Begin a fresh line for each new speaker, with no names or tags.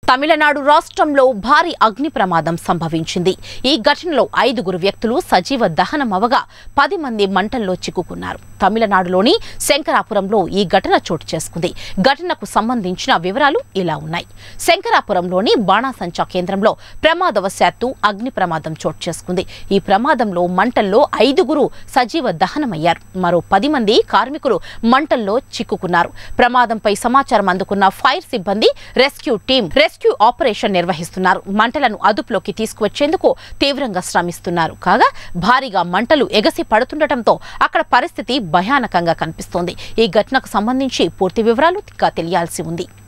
తమిళనాడు రాష్ట్రంలో భారీ అగ్ని ప్రమాదం సంభవించింది ఈ ఘటనలో ఐదుగురు వ్యక్తులు సజీవ దహనమవగా పది మంది మంటల్లో చిక్కుకున్నారు తమిళనాడులోని శంకరాపురంలో ఈ ఘటన చోటు చేసుకుంది ఘటనకు సంబంధించిన వివరాలు ఇలా ఉన్నాయి శంకరాపురంలోని బాణాసంచా కేంద్రంలో ప్రమాదవశాత్తు అగ్ని ప్రమాదం చోటు చేసుకుంది ఈ ప్రమాదంలో మంటల్లో ఐదుగురు సజీవ దహనమయ్యారు మరో పది మంది కార్మికులు మంటల్లో చిక్కుకున్నారు ప్రమాదంపై సమాచారం అందుకున్న ఫైర్ సిబ్బంది రెస్క్యూ టీం రెస్క్యూ ఆపరేషన్ నిర్వహిస్తున్నారు మంటలను అదుపులోకి తీసుకువచ్చేందుకు తీవ్రంగా శ్రమిస్తున్నారు కాగా భారీగా మంటలు ఎగసి పడుతుండటంతో అక్కడ పరిస్థితి భయానకంగా కనిపిస్తోంది ఈ ఘటనకు సంబంధించి పూర్తి వివరాలు ఇంకా తెలియాల్సి ఉంది